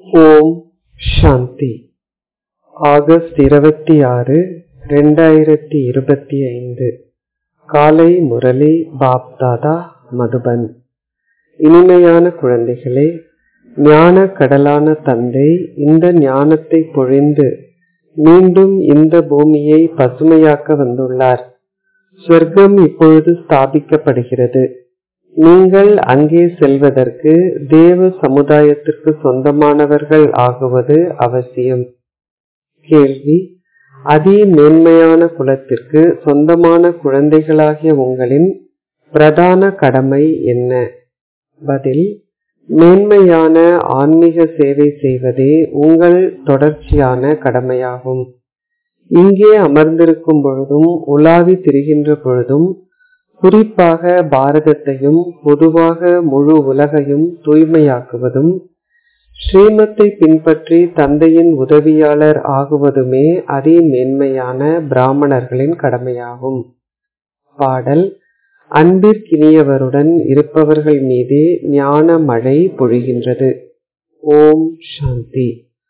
ஓம் சாந்தி August இருபத்தி ஆறு ரெண்டாயிரத்தி இருபத்தி ஐந்து காலை முரளி பாப்தாதா மதுபன் இனிமையான குழந்தைகளே ஞான கடலான தந்தை இந்த ஞானத்தை பொழிந்து மீண்டும் இந்த பூமியை பசுமையாக்க வந்துள்ளார் சொர்க்கம் இப்பொழுது ஸ்தாபிக்கப்படுகிறது நீங்கள் அங்கே செல்வதற்கு தேவ சமுதாயத்திற்கு சொந்தமானவர்கள் ஆகுவது அவசியம் கேள்வி அதி மேன்மையான குலத்திற்கு சொந்தமான குழந்தைகளாகிய உங்களின் பிரதான கடமை என்ன பதில் மேன்மையான ஆன்மீக சேவை செய்வதே உங்கள் தொடர்ச்சியான கடமையாகும் இங்கே அமர்ந்திருக்கும் பொழுதும் உலாவி திரிகின்ற பொழுதும் குறிப்பாக பாரதத்தையும் பொதுவாக முழு உலகையும் தூய்மையாக்குவதும் ஸ்ரீமத்தை பின்பற்றி தந்தையின் உதவியாளர் ஆகுவதுமே அதி மேன்மையான பிராமணர்களின் கடமையாகும் பாடல் அன்பிற்கினியவருடன் இருப்பவர்கள் மீதே ஞான மழை பொழிகின்றது ஓம் சாந்தி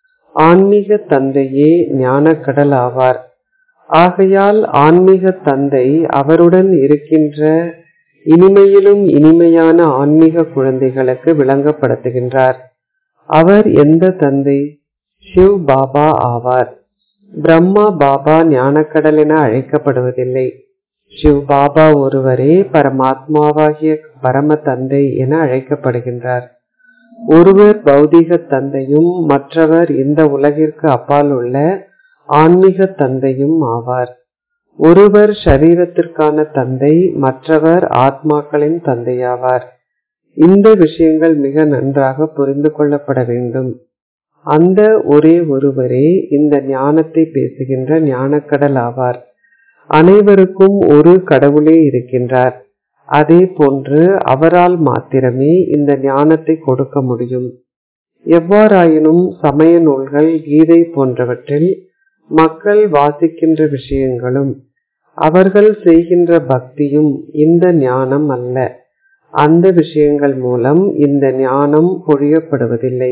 ஆன்மீக தந்தையே ஞானக்கடல் ஆவார் ஆகையால் ஆன்மீக தந்தை அவருடன் இருக்கின்ற இனிமையிலும் இனிமையான ஆன்மீக குழந்தைகளுக்கு விளங்கப்படுத்துகின்றார் அவர் எந்த தந்தை சிவ் பாபா ஆவார் பிரம்மா பாபா ஞானக்கடல் என அழைக்கப்படுவதில்லை சிவ் பாபா ஒருவரே பரமாத்மாவாகிய பரம தந்தை என அழைக்கப்படுகின்றார் ஒருவர் பௌதிக தந்தையும் மற்றவர் இந்த உலகிற்கு அப்பால் உள்ள ஆன்மீக தந்தையும் ஆவார் ஒருவர் சரீரத்திற்கான தந்தை மற்றவர் ஆத்மாக்களின் தந்தையாவார் இந்த விஷயங்கள் மிக நன்றாக புரிந்து கொள்ளப்பட வேண்டும் அந்த ஒரே ஒருவரே இந்த ஞானத்தை பேசுகின்ற ஞானக்கடல் ஆவார் அனைவருக்கும் ஒரு கடவுளே இருக்கின்றார் அதே போன்று அவரால் மாத்திரமே இந்த ஞானத்தை கொடுக்க முடியும் எவ்வாறாயினும் சமய நூல்கள் கீதை போன்றவற்றில் மக்கள் வாசிக்கின்ற விஷயங்களும் அவர்கள் செய்கின்ற பக்தியும் இந்த ஞானம் அல்ல அந்த விஷயங்கள் மூலம் இந்த ஞானம் பொழியப்படுவதில்லை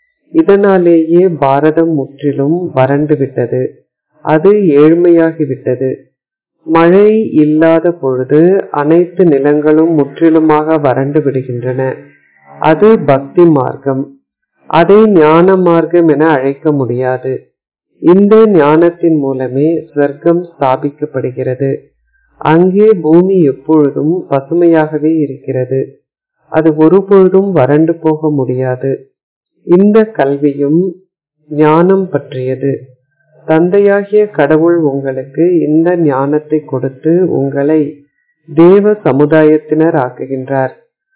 இதனாலேயே பாரதம் முற்றிலும் வறண்டுவிட்டது அது ஏழ்மையாகிவிட்டது மழை இல்லாத பொழுது அனைத்து நிலங்களும் முற்றிலுமாக வறண்டு விடுகின்றன அது பக்தி மார்க்கம் அதை ஞான மார்க்கம் என அழைக்க முடியாது இந்த ஞானத்தின் மூலமே ஸ்வர்க்கம் ஸ்தாபிக்கப்படுகிறது அங்கே பூமி எப்பொழுதும் பசுமையாகவே இருக்கிறது அது ஒருபொழுதும் வறண்டு போக முடியாது இந்த கல்வியும் ஞானம் பற்றியது தந்தையாகிய கடவுள் உங்களுக்கு இந்த ஞானத்தை கொடுத்து உங்களை தேவ சமுதாயத்தினர் ஆக்குகின்றார்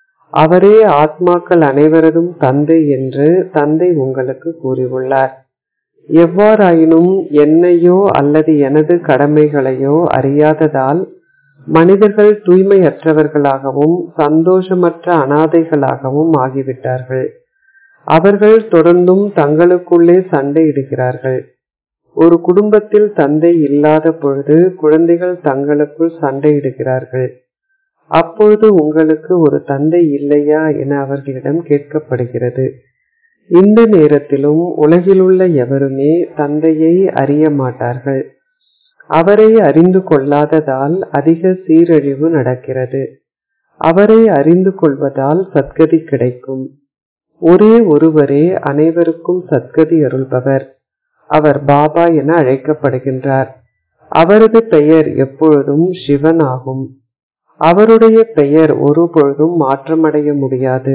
அவரே ஆத்மாக்கள் அனைவரதும் தந்தை என்று தந்தை உங்களுக்கு கூறியுள்ளார் எவ்வாறாயினும் என்னையோ அல்லது எனது கடமைகளையோ அறியாததால் மனிதர்கள் தூய்மையற்றவர்களாகவும் சந்தோஷமற்ற அனாதைகளாகவும் ஆகிவிட்டார்கள் அவர்கள் தொடர்ந்தும் தங்களுக்குள்ளே சண்டையிடுகிறார்கள் ஒரு குடும்பத்தில் தந்தை இல்லாத பொழுது குழந்தைகள் தங்களுக்குள் சண்டையிடுகிறார்கள் அப்பொழுது உங்களுக்கு ஒரு தந்தை இல்லையா என அவர்களிடம் கேட்கப்படுகிறது இந்த நேரத்திலும் உலகிலுள்ள எவருமே தந்தையை அறிய மாட்டார்கள் அவரை அறிந்து கொள்ளாததால் அதிக சீரழிவு நடக்கிறது அவரை அறிந்து கொள்வதால் சத்கதி கிடைக்கும் ஒரே ஒருவரே அனைவருக்கும் சத்கதி அருள்பவர் அவர் பாபா என அழைக்கப்படுகின்றார் அவரது பெயர் எப்பொழுதும் சிவன் ஆகும் அவருடைய பெயர் ஒரு பொழுதும் மாற்றமடைய முடியாது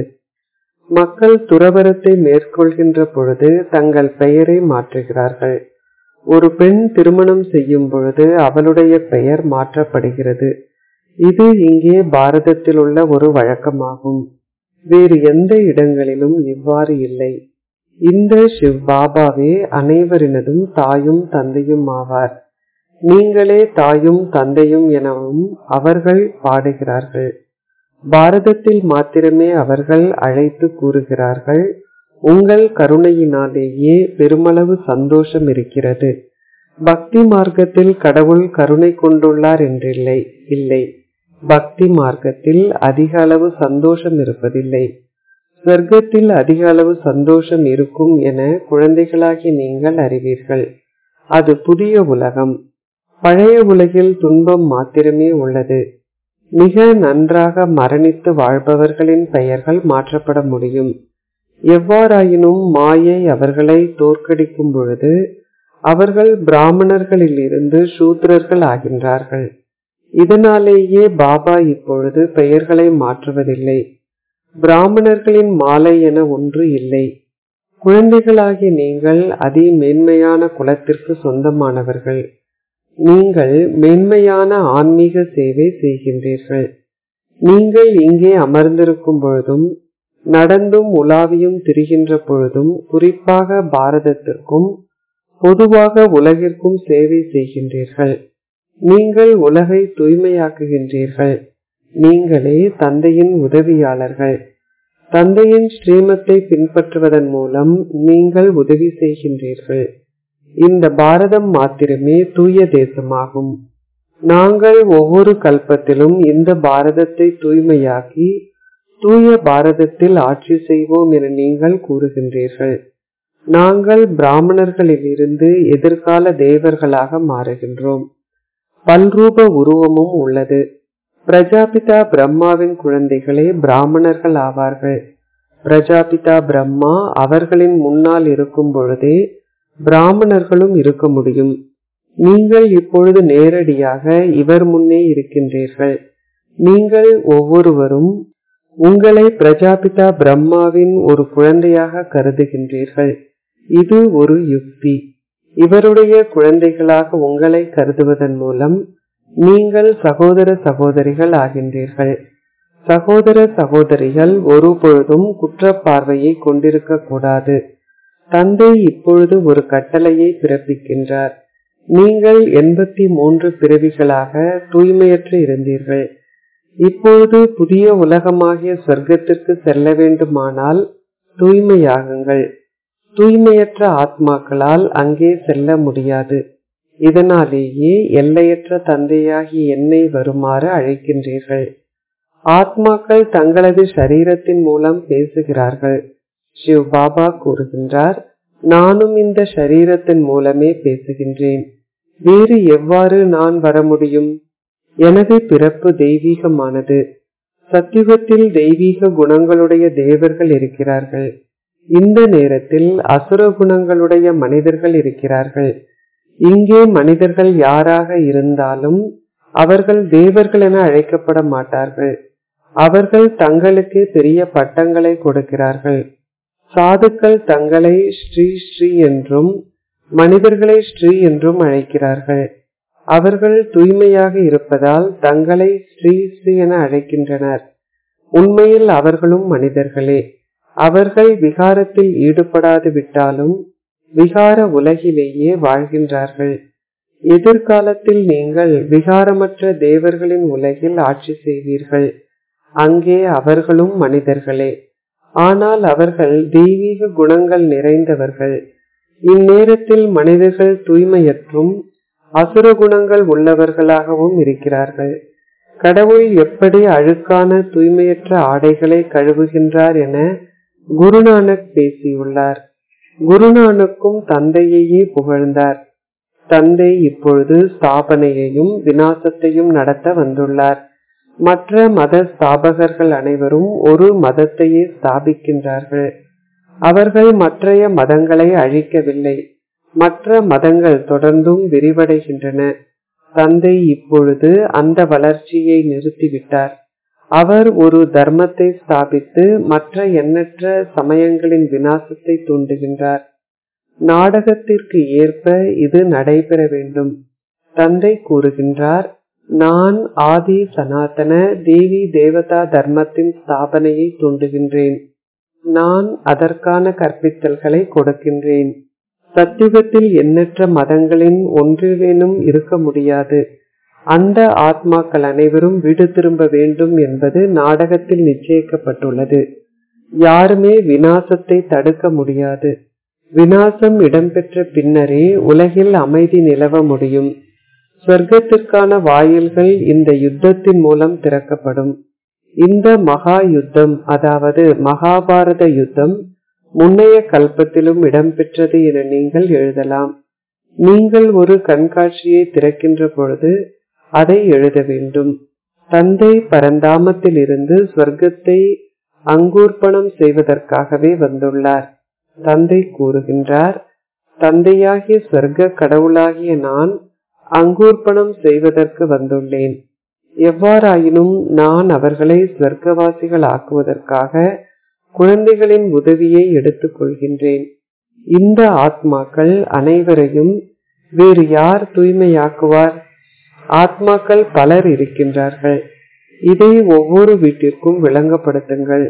மக்கள் துறவரத்தை மேற்கொள்கின்ற பொழுது தங்கள் பெயரை மாற்றுகிறார்கள் ஒரு பெண் திருமணம் செய்யும் பொழுது அவளுடைய பெயர் மாற்றப்படுகிறது இது இங்கே பாரதத்தில் உள்ள ஒரு வழக்கமாகும் வேறு எந்த இடங்களிலும் இவ்வாறு இல்லை இந்த சிவ் பாபாவே அனைவரினதும் தாயும் தந்தையும் ஆவார் நீங்களே தாயும் தந்தையும் எனவும் அவர்கள் பாடுகிறார்கள் பாரதத்தில் மாத்திரமே அவர்கள் அழைத்து கூறுகிறார்கள் உங்கள் கருணையினாலேயே பெருமளவு சந்தோஷம் இருக்கிறது பக்தி மார்க்கத்தில் கடவுள் கருணை கொண்டுள்ளார் என்றில்லை இல்லை பக்தி மார்க்கத்தில் அதிக அளவு சந்தோஷம் இருப்பதில்லை சொர்க்கத்தில் அதிக அளவு சந்தோஷம் இருக்கும் என குழந்தைகளாகி நீங்கள் அறிவீர்கள் அது புதிய உலகம் பழைய உலகில் துன்பம் மாத்திரமே உள்ளது மிக நன்றாக மரணித்து வாழ்பவர்களின் பெயர்கள் மாற்றப்பட முடியும் எவ்வாறாயினும் மாயை அவர்களை தோற்கடிக்கும் பொழுது அவர்கள் பிராமணர்களில் இருந்து சூத்திரர்கள் ஆகின்றார்கள் இதனாலேயே பாபா இப்பொழுது பெயர்களை மாற்றுவதில்லை பிராமணர்களின் மாலை என ஒன்று இல்லை குழந்தைகளாகிய நீங்கள் அதி மேன்மையான குலத்திற்கு சொந்தமானவர்கள் நீங்கள் மேன்மையான ஆன்மீக சேவை செய்கின்றீர்கள் நீங்கள் இங்கே அமர்ந்திருக்கும் பொழுதும் நடந்தும் உலாவியும் திரிகின்ற பொழுதும் குறிப்பாக பாரதத்திற்கும் பொதுவாக உலகிற்கும் சேவை செய்கின்றீர்கள் நீங்கள் உலகை தூய்மையாக்குகின்றீர்கள் நீங்களே தந்தையின் உதவியாளர்கள் தந்தையின் ஸ்ரீமத்தை பின்பற்றுவதன் மூலம் நீங்கள் உதவி செய்கின்றீர்கள் இந்த பாரதம் மாத்திரமே தூய தேசமாகும் நாங்கள் ஒவ்வொரு கல்பத்திலும் இந்த பாரதத்தை தூய்மையாக்கி தூய பாரதத்தில் ஆட்சி செய்வோம் என நீங்கள் கூறுகின்றீர்கள் நாங்கள் பிராமணர்களிலிருந்து எதிர்கால தேவர்களாக மாறுகின்றோம் பல்ரூப உருவமும் உள்ளது பிரஜாபிதா பிரம்மாவின் குழந்தைகளே பிராமணர்கள் ஆவார்கள் பிரஜாபிதா பிரம்மா அவர்களின் முன்னால் இருக்கும் பொழுதே பிராமணர்களும் இருக்க முடியும் நீங்கள் இப்பொழுது நேரடியாக இவர் முன்னே இருக்கின்றீர்கள் நீங்கள் ஒவ்வொருவரும் உங்களை பிரஜாபிதா பிரம்மாவின் ஒரு குழந்தையாக கருதுகின்றீர்கள் இது ஒரு யுக்தி இவருடைய குழந்தைகளாக உங்களை கருதுவதன் மூலம் நீங்கள் சகோதர சகோதரிகள் ஆகின்றீர்கள் சகோதர சகோதரிகள் ஒருபொழுதும் குற்றப்பார்வையை கொண்டிருக்க கூடாது தந்தை இப்பொழுது ஒரு கட்டளையை பிறப்பிக்கின்றார் நீங்கள் எண்பத்தி மூன்று பிறவிகளாக தூய்மையற்று இருந்தீர்கள் இப்பொழுது புதிய உலகமாகிய சொர்க்கத்திற்கு செல்ல வேண்டுமானால் தூய்மையாகுங்கள் தூய்மையற்ற ஆத்மாக்களால் அங்கே செல்ல முடியாது இதனாலேயே எல்லையற்ற தந்தையாகி என்னை வருமாறு அழைக்கின்றீர்கள் ஆத்மாக்கள் தங்களது சரீரத்தின் மூலம் பேசுகிறார்கள் சிவ் பாபா கூறுகின்றார் நானும் இந்த சரீரத்தின் மூலமே பேசுகின்றேன் வேறு எவ்வாறு நான் வர முடியும் எனது பிறப்பு தெய்வீகமானது சத்தியுகத்தில் தெய்வீக குணங்களுடைய தேவர்கள் இருக்கிறார்கள் இந்த நேரத்தில் அசுர குணங்களுடைய மனிதர்கள் இருக்கிறார்கள் இங்கே மனிதர்கள் யாராக இருந்தாலும் அவர்கள் தேவர்கள் என அழைக்கப்பட மாட்டார்கள் அவர்கள் தங்களுக்கு பெரிய பட்டங்களை கொடுக்கிறார்கள் சாதுக்கள் தங்களை ஸ்ரீ ஸ்ரீ என்றும் மனிதர்களை ஸ்ரீ என்றும் அழைக்கிறார்கள் அவர்கள் தூய்மையாக இருப்பதால் தங்களை ஸ்ரீ ஸ்ரீ என அழைக்கின்றனர் உண்மையில் அவர்களும் மனிதர்களே அவர்கள் விகாரத்தில் ஈடுபடாது விட்டாலும் விகார உலகிலேயே வாழ்கின்றார்கள் எதிர்காலத்தில் நீங்கள் விகாரமற்ற தேவர்களின் உலகில் ஆட்சி செய்வீர்கள் அங்கே அவர்களும் மனிதர்களே ஆனால் அவர்கள் தெய்வீக குணங்கள் நிறைந்தவர்கள் இந்நேரத்தில் மனிதர்கள் தூய்மையற்றும் அசுர குணங்கள் உள்ளவர்களாகவும் இருக்கிறார்கள் கடவுள் எப்படி அழுக்கான தூய்மையற்ற ஆடைகளை கழுவுகின்றார் என குருநானக் பேசியுள்ளார் குருநானக்கும் தந்தையையே புகழ்ந்தார் தந்தை இப்பொழுது ஸ்தாபனையையும் வினாசத்தையும் நடத்த வந்துள்ளார் மற்ற மத ஸ்தாபகர்கள் அனைவரும் ஒரு மதத்தையே ஸ்தாபிக்கின்றார்கள் அவர்கள் மற்றைய மதங்களை அழிக்கவில்லை மற்ற மதங்கள் தொடர்ந்தும் விரிவடைகின்றன தந்தை இப்பொழுது அந்த வளர்ச்சியை நிறுத்திவிட்டார் அவர் ஒரு தர்மத்தை ஸ்தாபித்து மற்ற எண்ணற்ற சமயங்களின் வினாசத்தை தூண்டுகின்றார் நாடகத்திற்கு ஏற்ப இது நடைபெற வேண்டும் தந்தை கூறுகின்றார் நான் ஆதி சனாதன தேவி தேவதா தர்மத்தின் ஸ்தாபனையை தூண்டுகின்றேன் நான் அதற்கான கற்பித்தல்களை கொடுக்கின்றேன் சத்தியுகத்தில் எண்ணற்ற மதங்களின் ஒன்றிலேனும் இருக்க முடியாது அந்த ஆத்மாக்கள் அனைவரும் வீடு திரும்ப வேண்டும் என்பது நாடகத்தில் நிச்சயிக்கப்பட்டுள்ளது யாருமே வினாசத்தை தடுக்க முடியாது வினாசம் இடம்பெற்ற பின்னரே உலகில் அமைதி நிலவ முடியும் சொர்க்கத்திற்கான வாயில்கள் இந்த யுத்தத்தின் மூலம் திறக்கப்படும் இந்த மகா யுத்தம் அதாவது மகாபாரத யுத்தம் முன்னைய கல்பத்திலும் இடம்பெற்றது என நீங்கள் எழுதலாம் நீங்கள் ஒரு கண்காட்சியை திறக்கின்ற பொழுது அதை எழுத வேண்டும் தந்தை பரந்தாமத்தில் இருந்து ஸ்வர்க்கத்தை அங்கூர்ப்பணம் செய்வதற்காகவே வந்துள்ளார் தந்தை கூறுகின்றார் தந்தையாகிய ஸ்வர்க்க கடவுளாகிய நான் அங்கூர்ப்பணம் செய்வதற்கு வந்துள்ளேன் எவ்வாறாயினும் நான் அவர்களை ஸ்வர்க்கவாசிகள் ஆக்குவதற்காக குழந்தைகளின் உதவியை எடுத்துக் கொள்கின்றேன் இந்த ஆத்மாக்கள் அனைவரையும் வேறு யார் தூய்மையாக்குவார் ஆத்மாக்கள் பலர் இருக்கின்றார்கள் இதை ஒவ்வொரு வீட்டிற்கும் விளங்கப்படுத்துங்கள்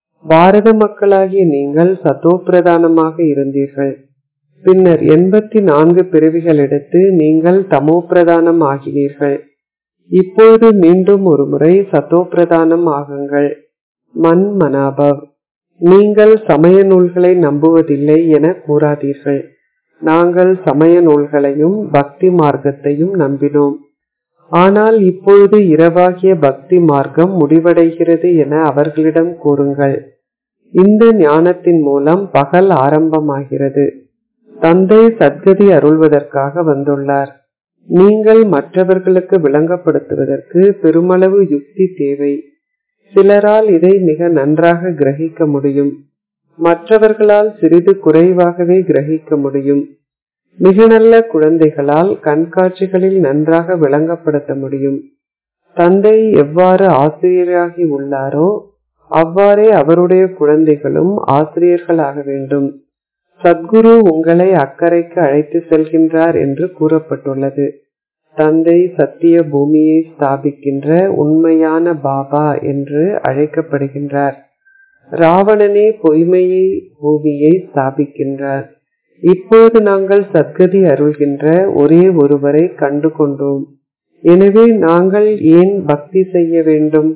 பாரத மக்களாகிய நீங்கள் சத்தோப்பிரதானமாக இருந்தீர்கள் பின்னர் எண்பத்தி நான்கு பிறவிகள் எடுத்து நீங்கள் தமோப்பிரதானம் ஆகினீர்கள் இப்போது மீண்டும் ஒரு முறை சத்தோப்பிரதானம் ஆகுங்கள் மன் மனாபவ் நீங்கள் சமய நூல்களை நம்புவதில்லை என கூறாதீர்கள் நாங்கள் சமய நூல்களையும் பக்தி மார்க்கத்தையும் நம்பினோம் ஆனால் இப்பொழுது இரவாகிய பக்தி மார்க்கம் முடிவடைகிறது என அவர்களிடம் கூறுங்கள் இந்த ஞானத்தின் மூலம் பகல் ஆரம்பமாகிறது தந்தை சத்கதி அருள்வதற்காக வந்துள்ளார் நீங்கள் மற்றவர்களுக்கு விளங்கப்படுத்துவதற்கு பெருமளவு யுக்தி தேவை சிலரால் இதை மிக நன்றாக கிரகிக்க முடியும் மற்றவர்களால் சிறிது குறைவாகவே கிரகிக்க முடியும் மிக நல்ல குழந்தைகளால் கண்காட்சிகளில் நன்றாக விளங்கப்படுத்த முடியும் தந்தை எவ்வாறு ஆசிரியராகி உள்ளாரோ அவ்வாறே அவருடைய குழந்தைகளும் ஆசிரியர்களாக வேண்டும் சத்குரு உங்களை அக்கறைக்கு அழைத்து செல்கின்றார் என்று கூறப்பட்டுள்ளது தந்தை சத்திய பூமியை ஸ்தாபிக்கின்ற உண்மையான பாபா என்று அழைக்கப்படுகின்றார் ராவணனே பொய்மையை பூமியை ஸ்தாபிக்கின்றார் இப்போது நாங்கள் சத்கதி அருள்கின்ற ஒரே ஒருவரை கண்டு கொண்டோம் எனவே நாங்கள் ஏன் பக்தி செய்ய வேண்டும்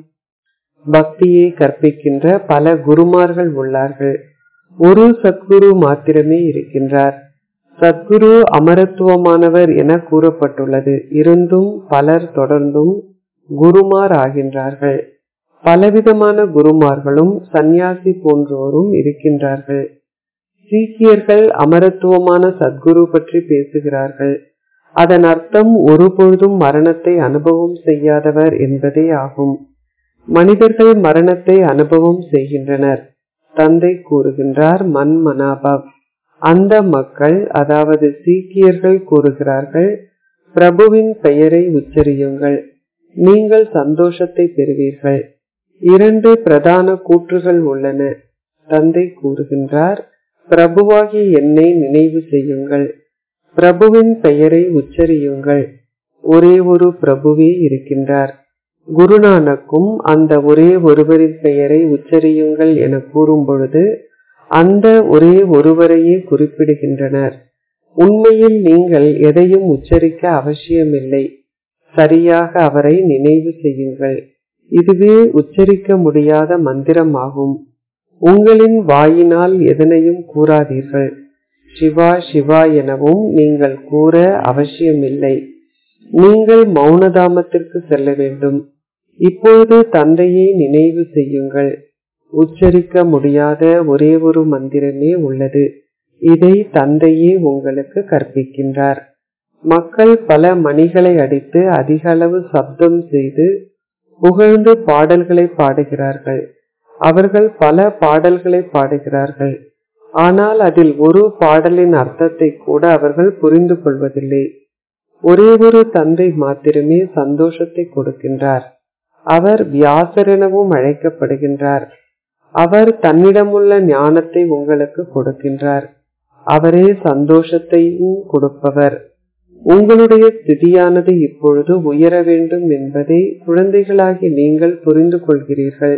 பக்தியை கற்பிக்கின்ற பல குருமார்கள் உள்ளார்கள் ஒரு சத்குரு மாத்திரமே இருக்கின்றார் சத்குரு அமரத்துவமானவர் என கூறப்பட்டுள்ளது இருந்தும் பலர் தொடர்ந்தும் குருமார் ஆகின்றார்கள் பலவிதமான குருமார்களும் சந்நியாசி போன்றோரும் இருக்கின்றார்கள் சீக்கியர்கள் அமரத்துவமான சத்குரு பற்றி பேசுகிறார்கள் அதன் அர்த்தம் ஒருபொழுதும் மரணத்தை அனுபவம் செய்யாதவர் என்பதே ஆகும் மனிதர்கள் மரணத்தை அனுபவம் செய்கின்றனர் தந்தை கூறுகின்றார் மன் மனாபவ் அந்த மக்கள் அதாவது சீக்கியர்கள் கூறுகிறார்கள் பிரபுவின் பெயரை உச்சரியுங்கள் நீங்கள் சந்தோஷத்தை பெறுவீர்கள் இரண்டு பிரதான கூற்றுகள் உள்ளன தந்தை கூறுகின்றார் பிரபுவாகி என்னை நினைவு செய்யுங்கள் பிரபுவின் பெயரை உச்சரியுங்கள் ஒரே ஒரு பிரபுவே இருக்கின்றார் குருநானக்கும் அந்த ஒரே ஒருவரின் பெயரை உச்சரியுங்கள் என கூறும் பொழுது அந்த ஒரே ஒருவரையே குறிப்பிடுகின்றனர் உண்மையில் நீங்கள் எதையும் உச்சரிக்க அவசியமில்லை சரியாக அவரை நினைவு செய்யுங்கள் இதுவே உச்சரிக்க முடியாத மந்திரமாகும் உங்களின் வாயினால் எதனையும் கூறாதீர்கள் சிவா சிவா எனவும் நீங்கள் கூற அவசியமில்லை நீங்கள் மௌனதாமத்திற்கு செல்ல வேண்டும் இப்பொழுது தந்தையை நினைவு செய்யுங்கள் உச்சரிக்க முடியாத ஒரே ஒரு மந்திரமே உள்ளது இதை தந்தையே உங்களுக்கு கற்பிக்கின்றார் மக்கள் பல மணிகளை அடித்து அதிக அளவு சப்தம் செய்து புகழ்ந்து பாடல்களை பாடுகிறார்கள் அவர்கள் பல பாடல்களை பாடுகிறார்கள் ஆனால் அதில் ஒரு பாடலின் அர்த்தத்தை கூட அவர்கள் புரிந்து கொள்வதில்லை ஒரே ஒரு தந்தை மாத்திரமே சந்தோஷத்தை கொடுக்கின்றார் அவர் வியாசர் எனவும் அழைக்கப்படுகின்றார் அவர் தன்னிடமுள்ள ஞானத்தை உங்களுக்கு கொடுக்கின்றார் அவரே சந்தோஷத்தையும் கொடுப்பவர் உங்களுடைய ஸ்திதியானது இப்பொழுது உயர வேண்டும் என்பதை குழந்தைகளாகி நீங்கள் புரிந்து கொள்கிறீர்கள்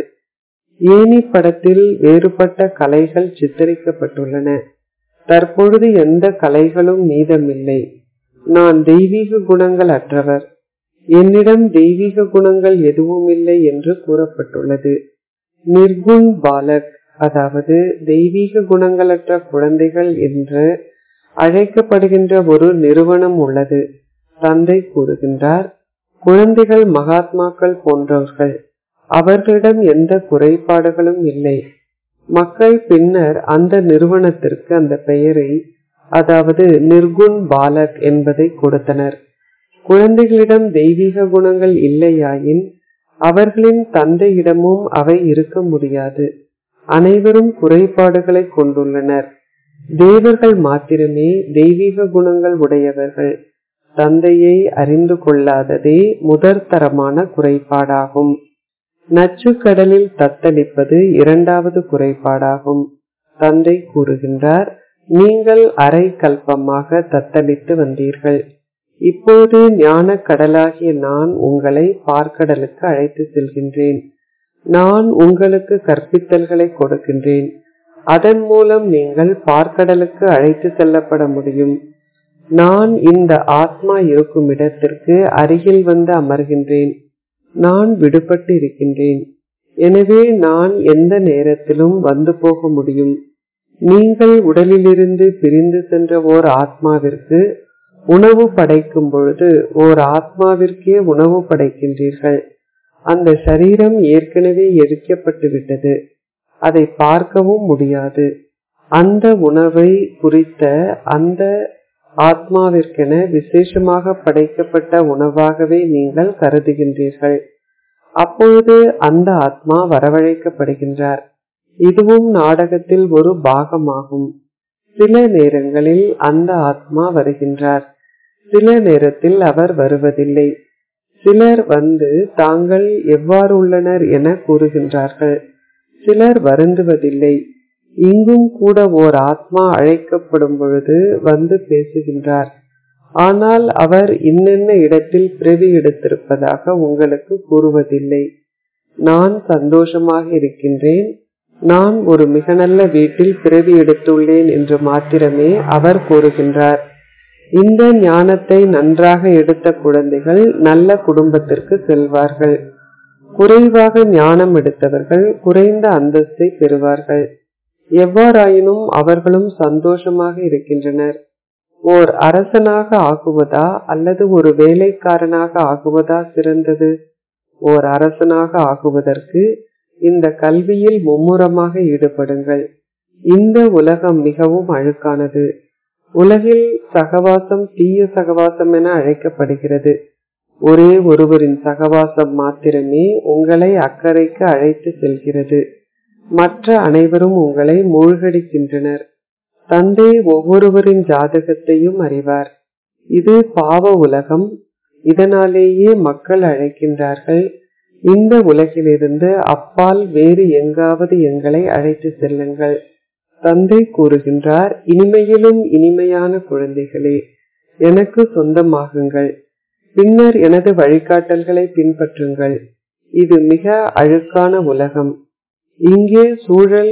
ஏனி படத்தில் வேறுபட்ட கலைகள் சித்தரிக்கப்பட்டுள்ளன தற்பொழுது எந்த கலைகளும் மீதமில்லை நான் தெய்வீக குணங்கள் அற்றவர் என்னிடம் தெய்வீக குணங்கள் எதுவும் இல்லை என்று கூறப்பட்டுள்ளது நிர்குண் பாலக் அதாவது தெய்வீக குணங்களற்ற குழந்தைகள் என்று அழைக்கப்படுகின்ற ஒரு நிறுவனம் உள்ளது தந்தை கூறுகின்றார் குழந்தைகள் மகாத்மாக்கள் போன்றவர்கள் அவர்களிடம் எந்த குறைபாடுகளும் இல்லை மக்கள் பின்னர் அந்த நிறுவனத்திற்கு அந்த பெயரை அதாவது நிர்குண் பாலக் என்பதை கொடுத்தனர் குழந்தைகளிடம் தெய்வீக குணங்கள் இல்லையாயின் அவர்களின் தந்தையிடமும் அவை இருக்க முடியாது அனைவரும் குறைபாடுகளை கொண்டுள்ளனர் தேவர்கள் மாத்திரமே தெய்வீக குணங்கள் உடையவர்கள் தந்தையை அறிந்து கொள்ளாததே முதற்தரமான குறைபாடாகும் நச்சுக்கடலில் தத்தளிப்பது இரண்டாவது குறைபாடாகும் தந்தை கூறுகின்றார் நீங்கள் அரை கல்பமாக தத்தளித்து வந்தீர்கள் இப்போது ஞான கடலாகிய நான் உங்களை பார்க்கடலுக்கு அழைத்து செல்கின்றேன் நான் உங்களுக்கு கற்பித்தல்களை கொடுக்கின்றேன் அதன் மூலம் நீங்கள் பார்க்கடலுக்கு அழைத்து செல்லப்பட முடியும் நான் இந்த ஆத்மா இருக்கும் இடத்திற்கு அருகில் வந்து அமர்கின்றேன் நான் விடுபட்டு இருக்கின்றேன் எனவே நான் எந்த நேரத்திலும் வந்து போக முடியும் நீங்கள் உடலிலிருந்து பிரிந்து சென்ற ஓர் ஆத்மாவிற்கு உணவு படைக்கும் பொழுது ஓர் ஆத்மாவிற்கே உணவு படைக்கின்றீர்கள் அந்த சரீரம் ஏற்கனவே எரிக்கப்பட்டு விட்டது அதை பார்க்கவும் முடியாது அந்த உணவை குறித்த அந்த ஆத்மாவிற்கென விசேஷமாக படைக்கப்பட்ட உணவாகவே நீங்கள் கருதுகின்றீர்கள் அப்பொழுது அந்த ஆத்மா வரவழைக்கப்படுகின்றார் இதுவும் நாடகத்தில் ஒரு பாகமாகும் சில நேரங்களில் அந்த ஆத்மா வருகின்றார் சில நேரத்தில் அவர் வருவதில்லை சிலர் வந்து தாங்கள் எவ்வாறு உள்ளனர் என கூறுகின்றார்கள் சிலர் வருந்துவதில்லை இங்கும் கூட ஓர் ஆத்மா அழைக்கப்படும் பொழுது வந்து பேசுகின்றார் ஆனால் அவர் இன்னென்ன இடத்தில் பிறவி எடுத்திருப்பதாக உங்களுக்கு கூறுவதில்லை நான் சந்தோஷமாக இருக்கின்றேன் நான் ஒரு மிக நல்ல வீட்டில் பிறவி எடுத்துள்ளேன் என்று மாத்திரமே அவர் கூறுகின்றார் இந்த ஞானத்தை நன்றாக எடுத்த குழந்தைகள் நல்ல குடும்பத்திற்கு செல்வார்கள் குறைவாக ஞானம் எடுத்தவர்கள் குறைந்த அந்தஸ்தை பெறுவார்கள் எவ்வாறாயினும் அவர்களும் சந்தோஷமாக இருக்கின்றனர் ஓர் அரசனாக ஆகுவதா அல்லது ஒரு வேலைக்காரனாக ஆகுவதா சிறந்தது ஓர் அரசனாக ஆகுவதற்கு இந்த கல்வியில் மும்முரமாக ஈடுபடுங்கள் இந்த உலகம் மிகவும் அழுக்கானது உலகில் சகவாசம் தீய சகவாசம் என அழைக்கப்படுகிறது ஒரே ஒருவரின் சகவாசம் மாத்திரமே உங்களை அக்கறைக்கு அழைத்து செல்கிறது மற்ற அனைவரும் உங்களை மூழ்கடிக்கின்றனர் தந்தை ஒவ்வொருவரின் ஜாதகத்தையும் அறிவார் இது பாவ உலகம் இதனாலேயே மக்கள் அழைக்கின்றார்கள் இந்த உலகிலிருந்து அப்பால் வேறு எங்காவது எங்களை அழைத்து செல்லுங்கள் தந்தை கூறுகின்றார் இனிமையிலும் இனிமையான குழந்தைகளே எனக்கு சொந்தமாகுங்கள் பின்னர் எனது வழிகாட்டல்களை பின்பற்றுங்கள் இது மிக அழுக்கான உலகம் இங்கே சூழல்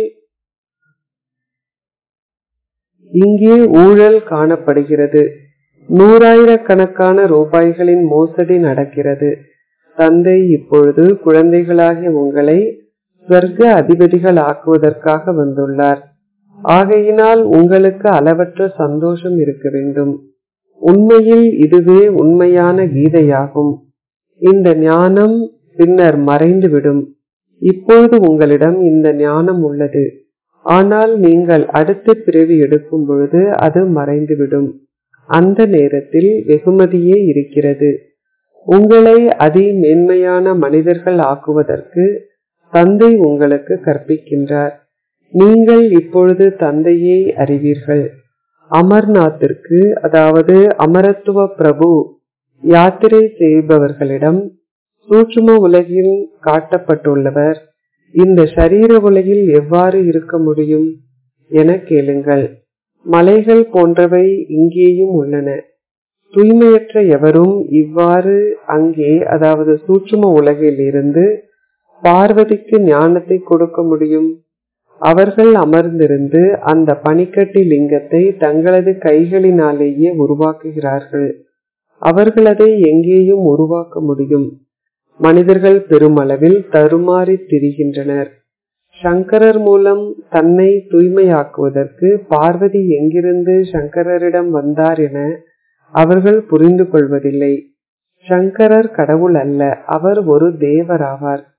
இங்கே ஊழல் காணப்படுகிறது நூறாயிரக்கணக்கான ரூபாய்களின் மோசடி நடக்கிறது தந்தை இப்பொழுது குழந்தைகளாகிய உங்களை ஸ்வர்க்க அதிபதிகள் ஆக்குவதற்காக வந்துள்ளார் ஆகையினால் உங்களுக்கு அளவற்ற சந்தோஷம் இருக்க வேண்டும் உண்மையில் இதுவே உண்மையான கீதையாகும் இந்த ஞானம் பின்னர் மறைந்துவிடும் இப்பொழுது உங்களிடம் இந்த ஞானம் உள்ளது ஆனால் நீங்கள் அடுத்த பிறவி எடுக்கும் பொழுது அது மறைந்துவிடும் அந்த நேரத்தில் வெகுமதியே இருக்கிறது உங்களை அதி மேன்மையான மனிதர்கள் ஆக்குவதற்கு தந்தை உங்களுக்கு கற்பிக்கின்றார் நீங்கள் இப்பொழுது தந்தையை அறிவீர்கள் அமர்நாத்திற்கு அதாவது அமரத்துவ பிரபு யாத்திரை செய்பவர்களிடம் சூட்சும உலகில் காட்டப்பட்டுள்ளவர் இந்த சரீர உலகில் எவ்வாறு இருக்க முடியும் என கேளுங்கள் மலைகள் போன்றவை இங்கேயும் உள்ளன தூய்மையற்ற எவரும் இவ்வாறு அங்கே அதாவது சூட்சும உலகில் இருந்து பார்வதிக்கு ஞானத்தை கொடுக்க முடியும் அவர்கள் அமர்ந்திருந்து அந்த பனிக்கட்டி லிங்கத்தை தங்களது கைகளினாலேயே உருவாக்குகிறார்கள் அவர்கள் அதை எங்கேயும் உருவாக்க முடியும் மனிதர்கள் பெருமளவில் தருமாறி திரிகின்றனர் சங்கரர் மூலம் தன்னை தூய்மையாக்குவதற்கு பார்வதி எங்கிருந்து சங்கரரிடம் வந்தார் என அவர்கள் புரிந்து கொள்வதில்லை சங்கரர் கடவுள் அல்ல அவர் ஒரு தேவராவார்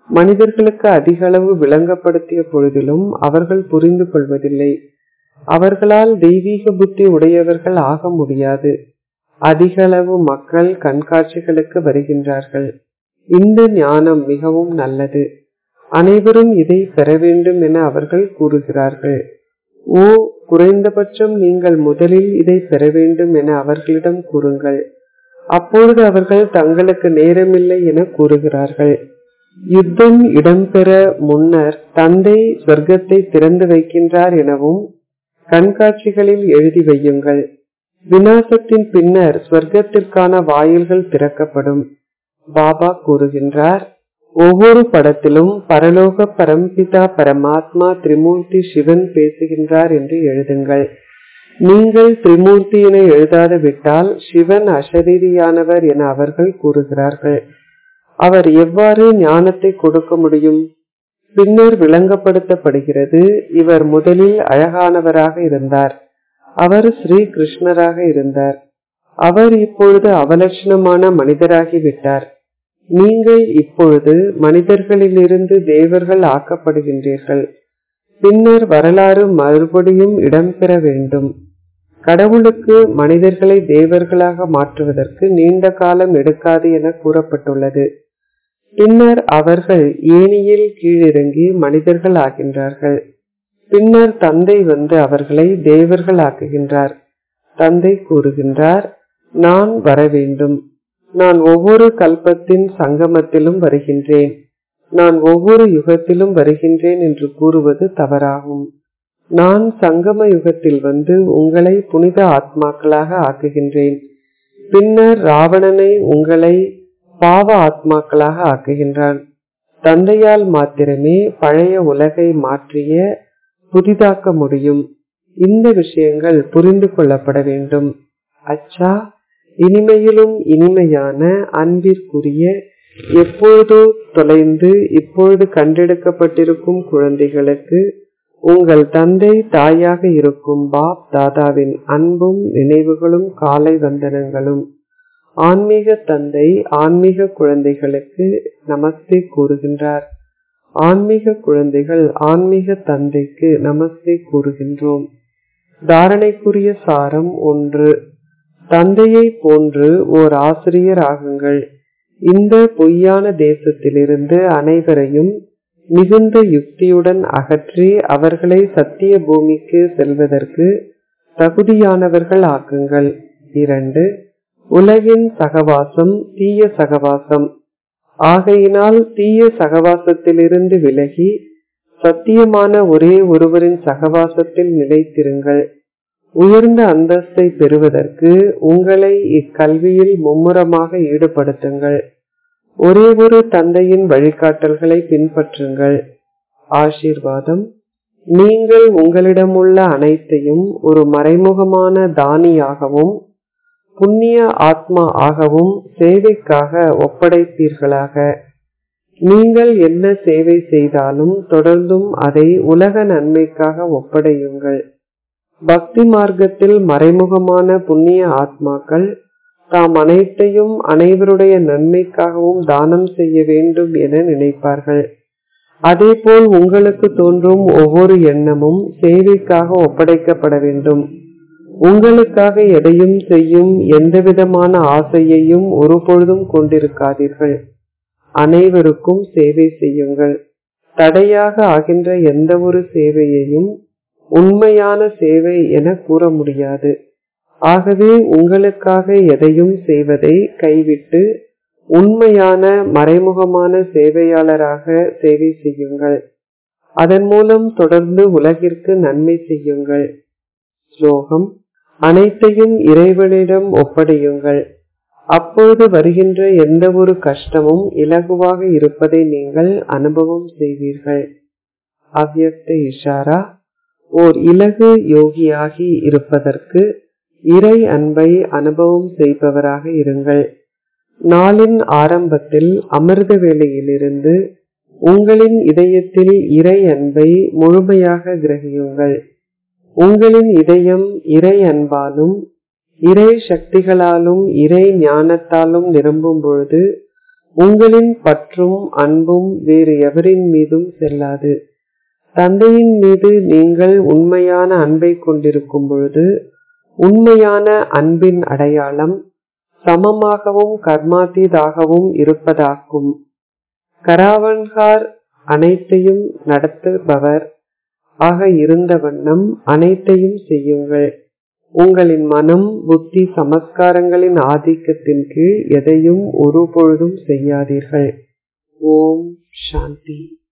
மனிதர்களுக்கு அதிக அளவு விளங்கப்படுத்திய பொழுதிலும் அவர்கள் புரிந்து கொள்வதில்லை அவர்களால் தெய்வீக புத்தி உடையவர்கள் ஆக முடியாது அதிக அளவு மக்கள் கண்காட்சிகளுக்கு வருகின்றார்கள் இந்த ஞானம் மிகவும் நல்லது அனைவரும் இதை பெற வேண்டும் என அவர்கள் கூறுகிறார்கள் ஓ குறைந்தபட்சம் நீங்கள் முதலில் இதை பெற வேண்டும் என அவர்களிடம் கூறுங்கள் அப்பொழுது அவர்கள் தங்களுக்கு நேரமில்லை என கூறுகிறார்கள் யுத்தம் இடம்பெற முன்னர் தந்தை சொர்க்கத்தை திறந்து வைக்கின்றார் எனவும் கண்காட்சிகளில் எழுதி வையுங்கள் விநாசத்தின் பின்னர் ஸ்வர்க்கத்திற்கான வாயில்கள் திறக்கப்படும் பாபா கூறுகின்றார் ஒவ்வொரு படத்திலும் பரலோக பரம்பிதா பரமாத்மா திரிமூர்த்தி சிவன் பேசுகின்றார் என்று எழுதுங்கள் நீங்கள் திரிமூர்த்தி என எழுதாத விட்டால் சிவன் அசரீரியானவர் என அவர்கள் கூறுகிறார்கள் அவர் எவ்வாறு ஞானத்தை கொடுக்க முடியும் பின்னர் விளங்கப்படுத்தப்படுகிறது இவர் முதலில் அழகானவராக இருந்தார் அவர் ஸ்ரீ கிருஷ்ணராக இருந்தார் அவர் இப்பொழுது அவலட்சணமான மனிதராகிவிட்டார் நீங்கள் இப்பொழுது மனிதர்களிலிருந்து தேவர்கள் ஆக்கப்படுகின்றீர்கள் பின்னர் வரலாறு மறுபடியும் இடம்பெற வேண்டும் கடவுளுக்கு மனிதர்களை தேவர்களாக மாற்றுவதற்கு நீண்ட காலம் எடுக்காது என கூறப்பட்டுள்ளது பின்னர் அவர்கள் ஏனியில் கீழிறங்கி மனிதர்கள் ஆகின்றார்கள் பின்னர் தந்தை வந்து அவர்களை தேவர்கள் ஆக்குகின்றார் தந்தை கூறுகின்றார் நான் வர வேண்டும் நான் ஒவ்வொரு கல்பத்தின் சங்கமத்திலும் வருகின்றேன் நான் ஒவ்வொரு யுகத்திலும் வருகின்றேன் என்று கூறுவது தவறாகும் நான் சங்கம யுகத்தில் வந்து உங்களை புனித ஆத்மாக்களாக ஆக்குகின்றேன் பின்னர் ராவணனை உங்களை பாவ ஆத்மாக்களாக ஆக்குகின்றான் தந்தையால் மாத்திரமே பழைய உலகை மாற்றிய புதிதாக்க முடியும் இந்த விஷயங்கள் புரிந்து கொள்ளப்பட வேண்டும் அச்சா இனிமையிலும் இனிமையான அன்பிற்குரிய எப்பொழுதோ தொலைந்து இப்பொழுது கண்டெடுக்கப்பட்டிருக்கும் குழந்தைகளுக்கு உங்கள் தந்தை தாயாக இருக்கும் பாப் தாதாவின் அன்பும் நினைவுகளும் காலை வந்தனங்களும் ஆன்மீக தந்தை ஆன்மீக குழந்தைகளுக்கு நமஸ்தே கூறுகின்றார் ஆன்மீக குழந்தைகள் ஆன்மீக தந்தைக்கு நமஸ்தே கூறுகின்றோம் தாரணைக்குரிய சாரம் ஒன்று தந்தையை போன்று ஓர் ஆசிரியர் ஆகுங்கள் இந்த பொய்யான தேசத்திலிருந்து அனைவரையும் மிகுந்த யுக்தியுடன் அகற்றி அவர்களை சத்திய பூமிக்கு செல்வதற்கு தகுதியானவர்கள் ஆக்குங்கள் இரண்டு உலகின் சகவாசம் தீய சகவாசம் ஆகையினால் தீய சகவாசத்திலிருந்து விலகி சத்தியமான ஒரே ஒருவரின் சகவாசத்தில் நிலைத்திருங்கள் உயர்ந்த அந்தஸ்தை பெறுவதற்கு உங்களை இக்கல்வியில் மும்முரமாக ஈடுபடுத்துங்கள் ஒரே ஒரு தந்தையின் வழிகாட்டல்களை பின்பற்றுங்கள் ஆசீர்வாதம் நீங்கள் உங்களிடமுள்ள அனைத்தையும் ஒரு மறைமுகமான தானியாகவும் புண்ணிய ஆத்மா ஆகவும் சேவைக்காக ஒப்படைப்பீர்களாக நீங்கள் என்ன சேவை செய்தாலும் தொடர்ந்தும் அதை உலக நன்மைக்காக ஒப்படையுங்கள் பக்தி மார்க்கத்தில் மறைமுகமான புண்ணிய ஆத்மாக்கள் தாம் அனைத்தையும் அனைவருடைய நன்மைக்காகவும் தானம் செய்ய வேண்டும் என நினைப்பார்கள் அதேபோல் உங்களுக்கு தோன்றும் ஒவ்வொரு எண்ணமும் சேவைக்காக ஒப்படைக்கப்பட வேண்டும் உங்களுக்காக எதையும் செய்யும் எந்தவிதமான ஆசையையும் ஒருபொழுதும் கொண்டிருக்காதீர்கள் அனைவருக்கும் சேவை செய்யுங்கள் தடையாக ஆகின்ற எந்த ஒரு சேவையையும் உண்மையான சேவை என கூற முடியாது ஆகவே உங்களுக்காக எதையும் செய்வதை கைவிட்டு உண்மையான மறைமுகமான சேவையாளராக சேவை செய்யுங்கள் அதன் மூலம் தொடர்ந்து உலகிற்கு நன்மை செய்யுங்கள் ஸ்லோகம் அனைத்தையும் இறைவனிடம் ஒப்படையுங்கள் அப்பொழுது வருகின்ற எந்த ஒரு கஷ்டமும் இலகுவாக இருப்பதை நீங்கள் அனுபவம் செய்வீர்கள் அவ்யக்த இஷாரா ஓர் இலகு யோகியாகி இருப்பதற்கு இறை அன்பை அனுபவம் செய்பவராக இருங்கள் நாளின் ஆரம்பத்தில் அமிர்த வேளையிலிருந்து உங்களின் இதயத்தில் இறை அன்பை முழுமையாக கிரகியுங்கள் உங்களின் இதயம் இறை அன்பாலும் இறை சக்திகளாலும் இறை ஞானத்தாலும் நிரம்பும் பொழுது உங்களின் பற்றும் அன்பும் வேறு எவரின் மீதும் செல்லாது தந்தையின் மீது நீங்கள் உண்மையான அன்பை கொண்டிருக்கும் பொழுது உண்மையான அன்பின் அடையாளம் சமமாகவும் கர்மாத்தீதாகவும் இருப்பதாகும் கராவன்கார் அனைத்தையும் நடத்துபவர் ஆக இருந்த வண்ணம் அனைத்தையும் செய்யுங்கள் உங்களின் மனம் புத்தி சமஸ்காரங்களின் ஆதிக்கத்தின் கீழ் எதையும் ஒருபொழுதும் செய்யாதீர்கள் ஓம் சாந்தி